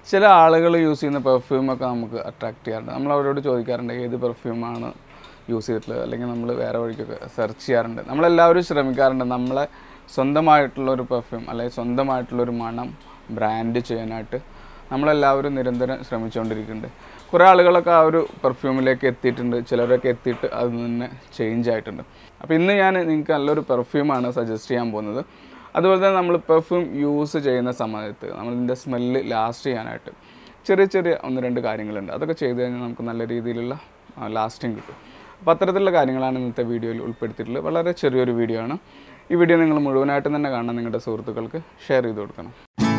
ചില ആളുകൾ യൂസ് ചെയ്യുന്ന പെർഫ്യൂമൊക്കെ നമുക്ക് അട്രാക്ട് ചെയ്യാറുണ്ട് നമ്മൾ അവരോട് ചോദിക്കാറുണ്ട് ഏത് പെർഫ്യൂമാണ് യൂസ് ചെയ്തിട്ടുള്ളത് അല്ലെങ്കിൽ നമ്മൾ വേറെ വഴിക്കൊക്കെ സെർച്ച് ചെയ്യാറുണ്ട് നമ്മളെല്ലാവരും ശ്രമിക്കാറുണ്ട് നമ്മളെ സ്വന്തമായിട്ടുള്ള ഒരു പെർഫ്യൂം അല്ലെങ്കിൽ സ്വന്തമായിട്ടുള്ള ഒരു മണം ബ്രാൻഡ് ചെയ്യാനായിട്ട് നമ്മളെല്ലാവരും നിരന്തരം ശ്രമിച്ചുകൊണ്ടിരിക്കുന്നുണ്ട് കുറേ ആളുകളൊക്കെ ആ ഒരു പെർഫ്യൂമിലേക്ക് എത്തിയിട്ടുണ്ട് ചിലരൊക്കെ എത്തിയിട്ട് അത് തന്നെ ചേഞ്ച് ആയിട്ടുണ്ട് അപ്പോൾ ഇന്ന് ഞാൻ നിങ്ങൾക്ക് നല്ലൊരു പെർഫ്യൂമാണ് സജസ്റ്റ് ചെയ്യാൻ പോകുന്നത് അതുപോലെ തന്നെ നമ്മൾ പെർഫ്യൂം യൂസ് ചെയ്യുന്ന സമയത്ത് നമ്മളിതിൻ്റെ സ്മെല്ല് ലാസ്റ്റ് ചെയ്യാനായിട്ട് ചെറിയ ചെറിയ ഒന്ന് രണ്ട് കാര്യങ്ങളുണ്ട് അതൊക്കെ ചെയ്ത് കഴിഞ്ഞാൽ നമുക്ക് നല്ല രീതിയിലുള്ള ലാസ്റ്റിംഗ് കിട്ടും അപ്പോൾ അത്തരത്തിലുള്ള കാര്യങ്ങളാണ് ഇന്നത്തെ വീഡിയോയിൽ ഉൾപ്പെടുത്തിയിട്ടുള്ളത് വളരെ ചെറിയൊരു വീഡിയോ ആണ് ഈ വീഡിയോ നിങ്ങൾ മുഴുവനായിട്ടും തന്നെ കാണാൻ നിങ്ങളുടെ സുഹൃത്തുക്കൾക്ക് ഷെയർ ചെയ്ത് കൊടുക്കണം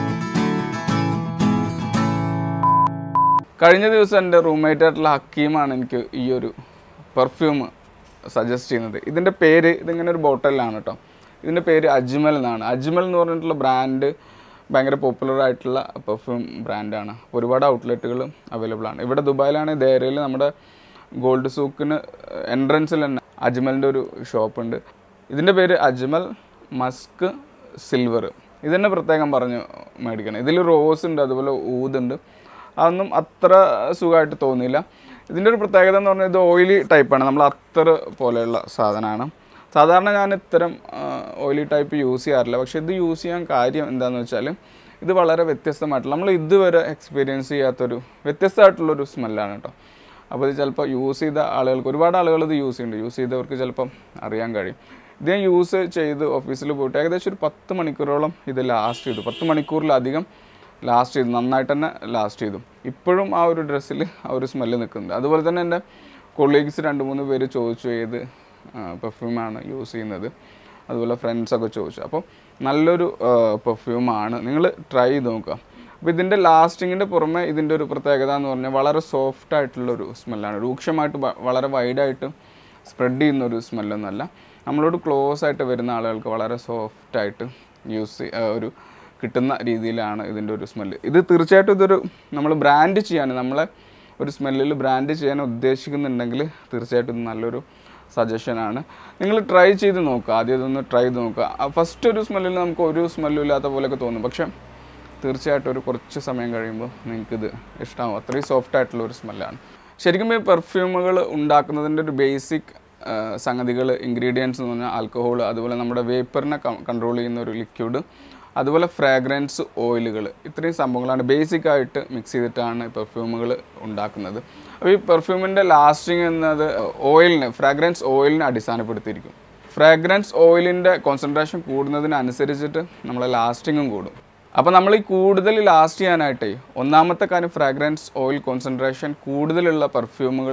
കഴിഞ്ഞ ദിവസം എൻ്റെ റൂംമേറ്റ് ആയിട്ടുള്ള ഹക്കീമാണ് എനിക്ക് ഈ ഒരു പെർഫ്യൂം സജസ്റ്റ് ചെയ്യുന്നത് ഇതിൻ്റെ പേര് ഇതിങ്ങനെ ഒരു ബോട്ടലിലാണ് കേട്ടോ ഇതിൻ്റെ പേര് അജ്മൽ എന്നാണ് അജ്മൽ എന്ന് പറഞ്ഞിട്ടുള്ള ബ്രാൻഡ് ഭയങ്കര പോപ്പുലർ ആയിട്ടുള്ള പെർഫ്യൂം ബ്രാൻഡാണ് ഒരുപാട് ഔട്ട്ലെറ്റുകൾ അവൈലബിൾ ആണ് ഇവിടെ ദുബായിലാണ് ദേരയിൽ നമ്മുടെ ഗോൾഡ് സൂക്കിന് എൻട്രൻസിൽ തന്നെ അജ്മലിൻ്റെ ഒരു ഷോപ്പുണ്ട് ഇതിൻ്റെ പേര് അജ്മൽ മസ്ക് സിൽവർ ഇതന്നെ പ്രത്യേകം പറഞ്ഞു മേടിക്കണം ഇതിൽ റോസ് ഉണ്ട് അതുപോലെ ഊതുണ്ട് അതൊന്നും അത്ര സുഖമായിട്ട് തോന്നിയില്ല ഇതിൻ്റെ ഒരു പ്രത്യേകത എന്ന് പറഞ്ഞാൽ ഇത് ഓയിലി ടൈപ്പാണ് നമ്മൾ അത്തർ പോലെയുള്ള സാധനമാണ് സാധാരണ ഞാൻ ഇത്തരം ഓയിലി ടൈപ്പ് യൂസ് ചെയ്യാറില്ല പക്ഷേ ഇത് യൂസ് ചെയ്യാൻ കാര്യം എന്താണെന്ന് വെച്ചാൽ ഇത് വളരെ വ്യത്യസ്തമായിട്ടുള്ള നമ്മൾ ഇതുവരെ എക്സ്പീരിയൻസ് ചെയ്യാത്തൊരു വ്യത്യസ്തമായിട്ടുള്ളൊരു സ്മെല്ലാണ് കേട്ടോ അപ്പോൾ ഇത് ചിലപ്പോൾ യൂസ് ചെയ്ത ആളുകൾക്ക് ഒരുപാട് ആളുകൾ ഇത് യൂസ് ചെയ്യുന്നുണ്ട് യൂസ് ചെയ്തവർക്ക് ചിലപ്പം അറിയാൻ കഴിയും ഇത് ഞാൻ യൂസ് ചെയ്ത് ഓഫീസിൽ പോയിട്ട് ഏകദേശം ഒരു പത്ത് മണിക്കൂറോളം ഇത് ലാസ്റ്റ് ചെയ്തു പത്ത് മണിക്കൂറിലധികം ലാസ്റ്റ് ചെയ്തു നന്നായിട്ട് തന്നെ ലാസ്റ്റ് ചെയ്തു ഇപ്പോഴും ആ ഒരു ഡ്രസ്സിൽ ആ ഒരു സ്മെല്ല് നിൽക്കുന്നുണ്ട് അതുപോലെ തന്നെ എൻ്റെ കൊളീഗ്സ് രണ്ട് മൂന്ന് പേര് ചോദിച്ചു ഏത് പെർഫ്യൂമാണ് യൂസ് ചെയ്യുന്നത് അതുപോലെ ഫ്രണ്ട്സൊക്കെ ചോദിച്ചു അപ്പോൾ നല്ലൊരു പെർഫ്യൂമാണ് നിങ്ങൾ ട്രൈ ചെയ്ത് നോക്കുക അപ്പോൾ ഇതിൻ്റെ ലാസ്റ്റിങ്ങിൻ്റെ പുറമെ ഇതിൻ്റെ ഒരു പ്രത്യേകത എന്ന് പറഞ്ഞാൽ വളരെ സോഫ്റ്റ് ആയിട്ടുള്ളൊരു സ്മെല്ലാണ് രൂക്ഷമായിട്ട് വ- വളരെ വൈഡായിട്ട് സ്പ്രെഡ് ചെയ്യുന്ന ഒരു സ്മെല്ലൊന്നുമല്ല നമ്മളോട് ക്ലോസ് ആയിട്ട് വരുന്ന ആളുകൾക്ക് വളരെ സോഫ്റ്റ് ആയിട്ട് യൂസ് ഒരു കിട്ടുന്ന രീതിയിലാണ് ഇതിൻ്റെ ഒരു സ്മെല്ല് ഇത് തീർച്ചയായിട്ടും ഇതൊരു നമ്മൾ ബ്രാൻഡ് ചെയ്യാൻ നമ്മളെ ഒരു സ്മെല്ലിൽ ബ്രാൻഡ് ചെയ്യാൻ ഉദ്ദേശിക്കുന്നുണ്ടെങ്കിൽ തീർച്ചയായിട്ടും ഇത് നല്ലൊരു സജഷനാണ് നിങ്ങൾ ട്രൈ ചെയ്ത് നോക്കുക ആദ്യം ഇതൊന്ന് ട്രൈ ചെയ്ത് നോക്കുക ഫസ്റ്റ് ഒരു സ്മെല്ലിൽ നമുക്ക് ഒരു സ്മെല്ലും ഇല്ലാത്ത പോലെയൊക്കെ തോന്നും പക്ഷേ തീർച്ചയായിട്ടും ഒരു കുറച്ച് സമയം കഴിയുമ്പോൾ നിങ്ങൾക്കിത് ഇഷ്ടമാവും അത്രയും സോഫ്റ്റ് ആയിട്ടുള്ള ഒരു സ്മെല്ലാണ് ശരിക്കും ഈ പെർഫ്യൂമുകൾ ഉണ്ടാക്കുന്നതിൻ്റെ ഒരു ബേസിക് സംഗതികൾ ഇൻഗ്രീഡിയൻസ് എന്ന് പറഞ്ഞാൽ ആൽക്കഹോൾ അതുപോലെ നമ്മുടെ വേപ്പറിനെ കൺട്രോൾ ചെയ്യുന്ന ഒരു ലിക്വിഡ് അതുപോലെ ഫ്രാഗ്രൻസ് ഓയിലുകൾ ഇത്രയും സംഭവങ്ങളാണ് ബേസിക് ആയിട്ട് മിക്സ് ചെയ്തിട്ടാണ് പെർഫ്യൂമുകൾ ഉണ്ടാക്കുന്നത് അപ്പോൾ ഈ പെർഫ്യൂമിൻ്റെ ലാസ്റ്റിംഗ് എന്നത് ഓയിലിന് ഫ്രാഗ്രൻസ് ഓയിലിനെ അടിസ്ഥാനപ്പെടുത്തിയിരിക്കും ഫ്രാഗ്രൻസ് ഓയിലിൻ്റെ കോൺസെൻട്രേഷൻ കൂടുന്നതിനനുസരിച്ചിട്ട് നമ്മളെ ലാസ്റ്റിങ്ങും കൂടും അപ്പോൾ നമ്മൾ ഈ കൂടുതൽ ലാസ്റ്റ് ചെയ്യാനായിട്ടേ ഒന്നാമത്തെ കാര്യം ഫ്രാഗ്രൻസ് ഓയിൽ കോൺസെൻട്രേഷൻ കൂടുതലുള്ള പെർഫ്യൂമുകൾ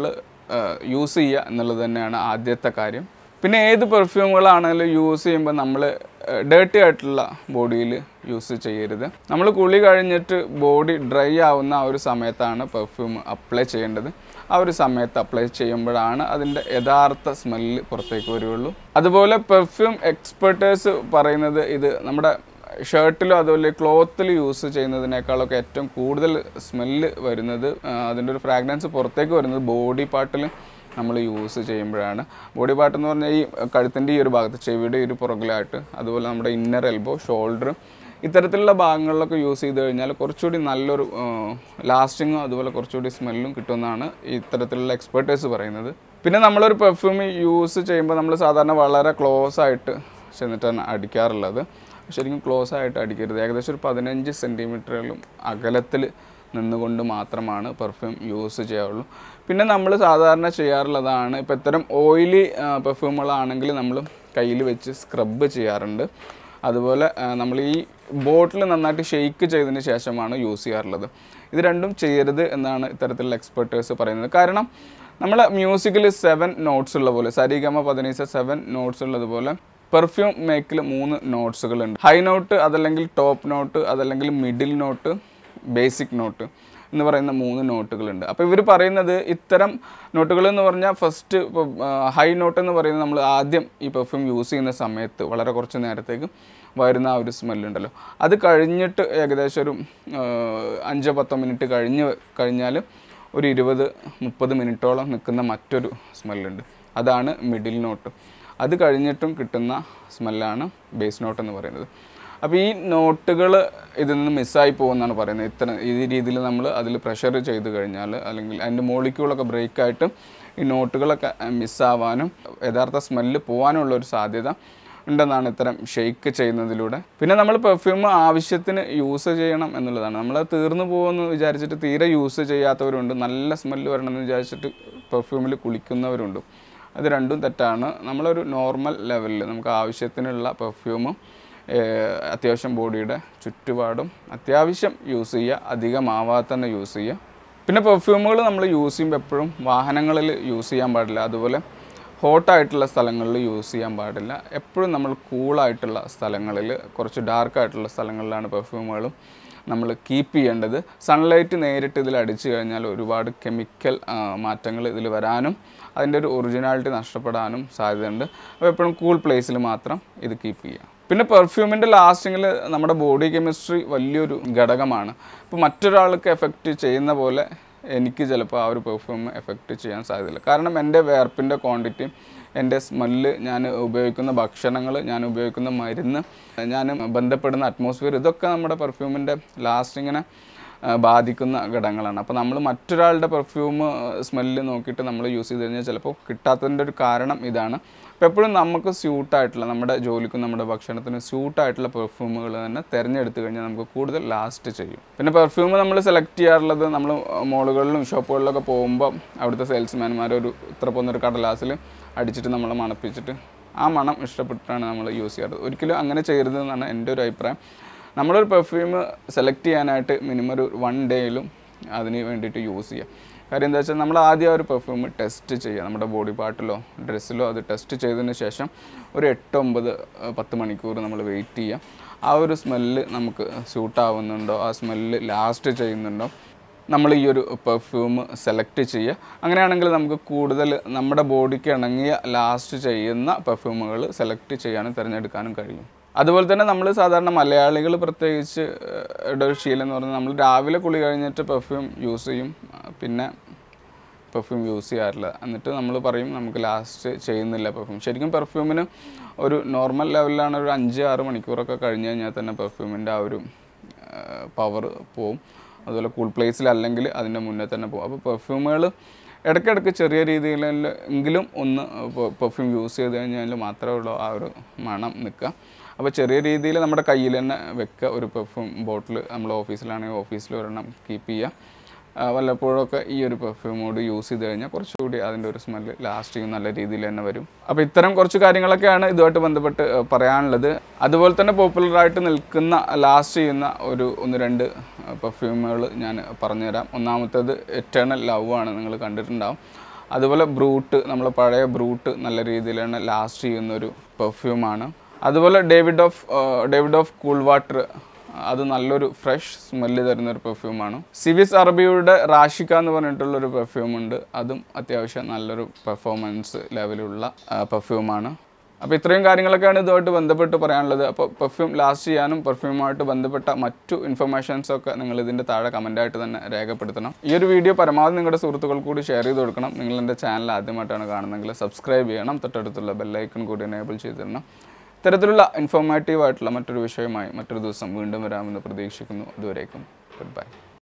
യൂസ് ചെയ്യുക എന്നുള്ളത് തന്നെയാണ് ആദ്യത്തെ കാര്യം പിന്നെ ഏത് പെർഫ്യൂമുകളാണെങ്കിലും യൂസ് ചെയ്യുമ്പോൾ നമ്മൾ ഡേർട്ടി ആയിട്ടുള്ള ബോഡിയിൽ യൂസ് ചെയ്യരുത് നമ്മൾ കുളി കഴിഞ്ഞിട്ട് ബോഡി ഡ്രൈ ആവുന്ന ആ ഒരു സമയത്താണ് പെർഫ്യൂം അപ്ലൈ ചെയ്യേണ്ടത് ആ ഒരു സമയത്ത് അപ്ലൈ ചെയ്യുമ്പോഴാണ് അതിൻ്റെ യഥാർത്ഥ സ്മെല്ല് പുറത്തേക്ക് വരികയുള്ളൂ അതുപോലെ പെർഫ്യൂം എക്സ്പെർട്ടേഴ്സ് പറയുന്നത് ഇത് നമ്മുടെ ഷർട്ടിലോ അതുപോലെ ക്ലോത്തിൽ യൂസ് ചെയ്യുന്നതിനേക്കാളൊക്കെ ഏറ്റവും കൂടുതൽ സ്മെല്ല് വരുന്നത് ആ, അതിൻ്റെ ഒരു ഫ്രാഗ്രൻസ് പുറത്തേക്ക് വരുന്നത് ബോഡി പാർട്ടിൽ നമ്മൾ യൂസ് ചെയ്യുമ്പോഴാണ് ബോഡി പാർട്ട് എന്ന് പറഞ്ഞാൽ ഈ കഴുത്തിൻ്റെ ഈ ഒരു ഭാഗത്ത് ചെവിയുടെ ഈ ഒരു പുറകിലായിട്ട് അതുപോലെ നമ്മുടെ ഇന്നർ എൽബോ ഷോൾഡർ ഇത്തരത്തിലുള്ള ഭാഗങ്ങളിലൊക്കെ യൂസ് ചെയ്ത് കഴിഞ്ഞാൽ കുറച്ചുകൂടി നല്ലൊരു ലാസ്റ്റിങ്ങും അതുപോലെ കുറച്ചുകൂടി സ്മെല്ലും കിട്ടുമെന്നാണ് ഇത്തരത്തിലുള്ള എക്സ്പേർട്ടേഴ്സ് പറയുന്നത് പിന്നെ നമ്മളൊരു പെർഫ്യൂം യൂസ് ചെയ്യുമ്പോൾ നമ്മൾ സാധാരണ വളരെ ക്ലോസ് ആയിട്ട് ചെന്നിട്ടാണ് അടിക്കാറുള്ളത് ശരിക്കും ക്ലോസ് ആയിട്ട് അടിക്കരുത് ഏകദേശം ഒരു പതിനഞ്ച് സെൻറ്റിമീറ്ററിലും അകലത്തിൽ നിന്നുകൊണ്ട് മാത്രമാണ് പെർഫ്യൂം യൂസ് ചെയ്യാറുള്ളൂ പിന്നെ നമ്മൾ സാധാരണ ചെയ്യാറുള്ളതാണ് ഇപ്പോൾ ഇത്തരം ഓയിലി പെർഫ്യൂമുകളാണെങ്കിൽ നമ്മൾ കയ്യിൽ വെച്ച് സ്ക്രബ് ചെയ്യാറുണ്ട് അതുപോലെ ആ, നമ്മൾ ഈ ബോട്ടിൽ നന്നായിട്ട് ഷെയ്ക്ക് ചെയ്തതിന് ശേഷമാണ് യൂസ് ചെയ്യാറുള്ളത് ഇത് രണ്ടും ചെയ്യരുത് എന്നാണ് ഇത്തരത്തിലുള്ള എക്സ്പെർട്ടേഴ്സ് പറയുന്നത് കാരണം നമ്മൾ മ്യൂസിക്കിൽ സെവൻ നോട്ട്സ് ഉള്ള പോലെ സരിഗമ പതിനീസ സെവൻ നോട്ട്സ് ഉള്ളതുപോലെ പെർഫ്യൂം മേക്കിൽ മൂന്ന് നോട്ട്സുകളുണ്ട് ഹൈ നോട്ട് അതല്ലെങ്കിൽ ടോപ്പ് നോട്ട് അതല്ലെങ്കിൽ മിഡിൽ നോട്ട് ബേസിക് നോട്ട് എന്ന് പറയുന്ന മൂന്ന് നോട്ടുകളുണ്ട് അപ്പോൾ ഇവർ പറയുന്നത് ഇത്തരം നോട്ടുകൾ എന്ന് പറഞ്ഞാൽ ഫസ്റ്റ് ഇപ്പോൾ ഹൈ നോട്ട് എന്ന് പറയുന്നത് നമ്മൾ ആദ്യം ഈ പെർഫ്യൂം യൂസ് ചെയ്യുന്ന സമയത്ത് വളരെ കുറച്ച് നേരത്തേക്ക് വരുന്ന ആ ഒരു സ്മെല്ലുണ്ടല്ലോ അത് കഴിഞ്ഞിട്ട് ഏകദേശം ഒരു ആ, അഞ്ചോ പത്തോ മിനിറ്റ് കഴിഞ്ഞ് കഴിഞ്ഞാൽ ഒരു ഇരുപത് മുപ്പത് മിനിറ്റോളം നിൽക്കുന്ന മറ്റൊരു സ്മെല്ലുണ്ട് അതാണ് മിഡിൽ നോട്ട് അത് കഴിഞ്ഞിട്ടും കിട്ടുന്ന സ്മെല്ലാണ് ബേസ് നോട്ട് എന്ന് പറയുന്നത് അപ്പോൾ ഈ നോട്ടുകൾ ഇതിൽ നിന്ന് മിസ്സായി പോകുമെന്നാണ് പറയുന്നത് ഇത്ര ഈ രീതിയിൽ നമ്മൾ അതിൽ പ്രഷർ ചെയ്ത് കഴിഞ്ഞാൽ അല്ലെങ്കിൽ അതിൻ്റെ മോളിക്യൂളൊക്കെ ബ്രേക്കായിട്ട് ഈ നോട്ടുകളൊക്കെ മിസ്സാവാനും യഥാർത്ഥ സ്മെല്ല് പോകാനുള്ള ഒരു സാധ്യത ഉണ്ടെന്നാണ് ഇത്തരം ഷെയ്ക്ക് ചെയ്യുന്നതിലൂടെ പിന്നെ നമ്മൾ പെർഫ്യൂം ആവശ്യത്തിന് യൂസ് ചെയ്യണം എന്നുള്ളതാണ് നമ്മൾ തീർന്നു പോകുമെന്ന് വിചാരിച്ചിട്ട് തീരെ യൂസ് ചെയ്യാത്തവരുണ്ട് നല്ല സ്മെല്ല് വരണമെന്ന് വിചാരിച്ചിട്ട് പെർഫ്യൂമിൽ കുളിക്കുന്നവരുണ്ട് അത് രണ്ടും തെറ്റാണ് നമ്മളൊരു നോർമൽ ലെവലിൽ നമുക്ക് ആവശ്യത്തിനുള്ള പെർഫ്യൂമും അത്യാവശ്യം ബോഡിയുടെ ചുറ്റുപാടും അത്യാവശ്യം യൂസ് ചെയ്യുക അധികമാവാതെ തന്നെ യൂസ് ചെയ്യുക പിന്നെ പെർഫ്യൂമുകൾ നമ്മൾ യൂസ് ചെയ്യുമ്പോൾ എപ്പോഴും വാഹനങ്ങളിൽ യൂസ് ചെയ്യാൻ പാടില്ല അതുപോലെ ഹോട്ടായിട്ടുള്ള സ്ഥലങ്ങളിൽ യൂസ് ചെയ്യാൻ പാടില്ല എപ്പോഴും നമ്മൾ കൂളായിട്ടുള്ള സ്ഥലങ്ങളിൽ കുറച്ച് ഡാർക്കായിട്ടുള്ള സ്ഥലങ്ങളിലാണ് പെർഫ്യൂമുകളും നമ്മൾ കീപ്പ് ചെയ്യേണ്ടത് സൺലൈറ്റ് നേരിട്ട് ഇതിൽ അടിച്ചു കഴിഞ്ഞാൽ ഒരുപാട് കെമിക്കൽ മാറ്റങ്ങൾ ഇതിൽ വരാനും അതിൻ്റെ ഒരു ഒറിജിനാലിറ്റി നഷ്ടപ്പെടാനും സാധ്യതയുണ്ട് അപ്പോൾ എപ്പോഴും കൂൾ പ്ലേസിൽ മാത്രം ഇത് കീപ്പ് ചെയ്യുക പിന്നെ പെർഫ്യൂമിൻ്റെ ലാസ്റ്റിങ്ങിൽ നമ്മുടെ ബോഡി കെമിസ്ട്രി വലിയൊരു ഘടകമാണ് ഇപ്പോൾ മറ്റൊരാൾക്ക് എഫക്റ്റ് ചെയ്യുന്ന പോലെ എനിക്ക് ചിലപ്പോൾ ആ ഒരു പെർഫ്യൂം എഫക്റ്റ് ചെയ്യാൻ സാധ്യതയില്ല കാരണം എൻ്റെ വേർപ്പിൻ്റെ ക്വാണ്ടിറ്റി എൻ്റെ സ്മെല്ല് ഞാൻ ഉപയോഗിക്കുന്ന ഭക്ഷണങ്ങൾ ഞാൻ ഉപയോഗിക്കുന്ന മരുന്ന് ഞാൻ ബന്ധപ്പെടുന്ന അറ്റ്മോസ്ഫിയർ ഇതൊക്കെ നമ്മുടെ പെർഫ്യൂമിൻ്റെ ലാസ്റ്റിങ്ങിനെ ആ, ബാധിക്കുന്ന ഘടകങ്ങളാണ് അപ്പോൾ നമ്മൾ മറ്റൊരാളുടെ പെർഫ്യൂം സ്മെല്ല് നോക്കിയിട്ട് നമ്മൾ യൂസ് ചെയ്ത് കഴിഞ്ഞാൽ ചിലപ്പോൾ കിട്ടാത്തതിൻ്റെ ഒരു കാരണം ഇതാണ് അപ്പോൾ എപ്പോഴും നമുക്ക് സ്യൂട്ടായിട്ടുള്ള നമ്മുടെ ജോലിക്കും നമ്മുടെ ഭക്ഷണത്തിനും സ്യൂട്ടായിട്ടുള്ള പെർഫ്യൂമുകൾ തന്നെ തിരഞ്ഞെടുത്ത് കഴിഞ്ഞാൽ നമുക്ക് കൂടുതൽ ലാസ്റ്റ് ചെയ്യും പിന്നെ പെർഫ്യൂം നമ്മൾ സെലക്ട് ചെയ്യാറുള്ളത് നമ്മൾ മോളുകളിലും ഷോപ്പുകളിലൊക്കെ പോകുമ്പോൾ അവിടുത്തെ സെയിൽസ്മാൻമാർ ഒരു ഇത്ര പോകുന്നൊരു കടലാസിൽ അടിച്ചിട്ട് നമ്മൾ മണപ്പിച്ചിട്ട് ആ മണം ഇഷ്ടപ്പെട്ടിട്ടാണ് നമ്മൾ യൂസ് ചെയ്യാറ് ഒരിക്കലും അങ്ങനെ ചെയ്യരുത് എന്നാണ് എൻ്റെ ഒരു അഭിപ്രായം നമ്മളൊരു പെർഫ്യൂം സെലക്ട് ചെയ്യാനായിട്ട് മിനിമം ഒരു വൺ ഡേയിലും അതിന് വേണ്ടിയിട്ട് യൂസ് ചെയ്യുക കാര്യം എന്താ വെച്ചാൽ നമ്മൾ ആദ്യം ആ ഒരു പെർഫ്യൂം ടെസ്റ്റ് ചെയ്യുക നമ്മുടെ ബോഡി പാർട്ടിലോ ഡ്രസ്സിലോ അത് ടെസ്റ്റ് ചെയ്തതിന് ശേഷം ഒരു എട്ട് ഒമ്പത് ഏഹ്, പത്ത് മണിക്കൂർ നമ്മൾ വെയിറ്റ് ചെയ്യുക ആ ഒരു സ്മെല്ല് നമുക്ക് സ്യൂട്ടാവുന്നുണ്ടോ ആ സ്മെല്ല് ലാസ്റ്റ് ചെയ്യുന്നുണ്ടോ നമ്മൾ ഈ ഒരു പെർഫ്യൂം സെലക്ട് ചെയ്യുക അങ്ങനെയാണെങ്കിൽ നമുക്ക് കൂടുതൽ നമ്മുടെ ബോഡിക്ക് ഇണങ്ങിയ ലാസ്റ്റ് ചെയ്യുന്ന പെർഫ്യൂമുകൾ സെലക്ട് ചെയ്യാനും തിരഞ്ഞെടുക്കാനും കഴിയും അതുപോലെ തന്നെ നമ്മൾ സാധാരണ മലയാളികൾ പ്രത്യേകിച്ച് ഏഹ്, യുടെ ഒരു ശീലം എന്ന് പറഞ്ഞാൽ നമ്മൾ രാവിലെ കുളി കഴിഞ്ഞിട്ട് പെർഫ്യൂം യൂസ് ചെയ്യും ആ, പിന്നെ പെർഫ്യൂം യൂസ് ചെയ്യാറില്ല എന്നിട്ട് നമ്മൾ പറയും നമുക്ക് ലാസ്റ്റ് ചെയ്യുന്നില്ല പെർഫ്യൂം ശരിക്കും പെർഫ്യൂമിന് ഒരു നോർമൽ ലെവലിലാണ് ഒരു അഞ്ച് ആറ് മണിക്കൂറൊക്കെ കഴിഞ്ഞ് കഴിഞ്ഞാൽ തന്നെ പെർഫ്യൂമിൻ്റെ ആ ഒരു പവർ പോവും അതുപോലെ കൂൾ പ്ലേസിലല്ലെങ്കിൽ അതിൻ്റെ മുന്നേ തന്നെ പോകും അപ്പോൾ പെർഫ്യൂമുകൾ ഇടയ്ക്കിടയ്ക്ക് ചെറിയ രീതിയിൽ എങ്കിലും ഒന്ന് പെർഫ്യൂം യൂസ് ചെയ്ത് കഴിഞ്ഞാൽ മാത്രമേ ഉള്ളൂ ആ ഒരു മണം നിൽക്കുക അപ്പോൾ ചെറിയ രീതിയിൽ നമ്മുടെ കയ്യിൽ തന്നെ വെക്കുക ഒരു പെർഫ്യൂം ബോട്ടിൽ നമ്മൾ ഓഫീസിലാണെങ്കിൽ ഓഫീസിൽ ഒരെണ്ണം കീപ്പ് ചെയ്യുക ആ, വല്ലപ്പോഴൊക്കെ ഈ ഒരു പെർഫ്യൂമോട് യൂസ് ചെയ്ത് കഴിഞ്ഞാൽ കുറച്ചുകൂടി അതിൻ്റെ ഒരു സ്മെല്ല് ലാസ്റ്റിങ് നല്ല രീതിയിൽ തന്നെ വരും അപ്പോൾ ഇത്തരം കുറച്ച് കാര്യങ്ങളൊക്കെയാണ് ഇതുമായിട്ട് ബന്ധപ്പെട്ട് ആ, പറയാനുള്ളത് അതുപോലെ തന്നെ പോപ്പുലറായിട്ട് നിൽക്കുന്ന ലാസ്റ്റ് ചെയ്യുന്ന ഒരു ഒന്ന് രണ്ട് പെർഫ്യൂമുകൾ ഞാൻ പറഞ്ഞുതരാം ഒന്നാമത്തേത് എറ്റേണൽ ലവ് ആണ് നിങ്ങൾ കണ്ടിട്ടുണ്ടാവും അതുപോലെ ബ്രൂട്ട് നമ്മളെ പഴയ ബ്രൂട്ട് നല്ല രീതിയിൽ തന്നെ ലാസ്റ്റ് ചെയ്യുന്ന ഒരു പെർഫ്യൂമാണ് അതുപോലെ Davidoff Davidoff Cool Water അത് നല്ലൊരു ഫ്രഷ് സ്മെല്ല് തരുന്ന ഒരു പെർഫ്യൂമാണ് സിവിസ് അറബിയുടെ റാഷിക്ക എന്ന് പറഞ്ഞിട്ടുള്ള ഒരു പെർഫ്യൂം ഉണ്ട് അതും അത്യാവശ്യം നല്ലൊരു പെർഫോമൻസ് ലെവലുള്ള പെർഫ്യൂമാണ് അപ്പോൾ ഇത്രയും കാര്യങ്ങളൊക്കെയാണ് ഇതുമായിട്ട് ബന്ധപ്പെട്ട് പറയാനുള്ളത് അപ്പോൾ പെർഫ്യൂം ലാസ്റ്റ് ചെയ്യാനും പെർഫ്യൂമായിട്ട് ബന്ധപ്പെട്ട മറ്റു ഇൻഫർമേഷൻസ് ഒക്കെ നിങ്ങൾ ഇതിൻ്റെ താഴെ കമൻ്റായിട്ട് തന്നെ രേഖപ്പെടുത്തണം ഈ ഒരു വീഡിയോ പരമാവധി നിങ്ങളുടെ സുഹൃത്തുക്കൾ കൂടി ഷെയർ ചെയ്ത് കൊടുക്കണം നിങ്ങൾ എൻ്റെ ചാനൽ ആദ്യമായിട്ടാണ് കാണുന്നതെങ്കിൽ സബ്സ്ക്രൈബ് ചെയ്യണം തൊട്ടടുത്തുള്ള ബെല്ലൈക്കൺ കൂടി എനേബിൾ ചെയ്ത് തരണം ഇത്തരത്തിലുള്ള ഇൻഫോർമേറ്റീവ് ആയിട്ടുള്ള മറ്റൊരു വിഷയമായി മറ്റൊരു ദിവസം വീണ്ടും വരാമെന്ന് പ്രതീക്ഷിക്കുന്നു അതുവരേക്കും ഗുഡ് ബൈ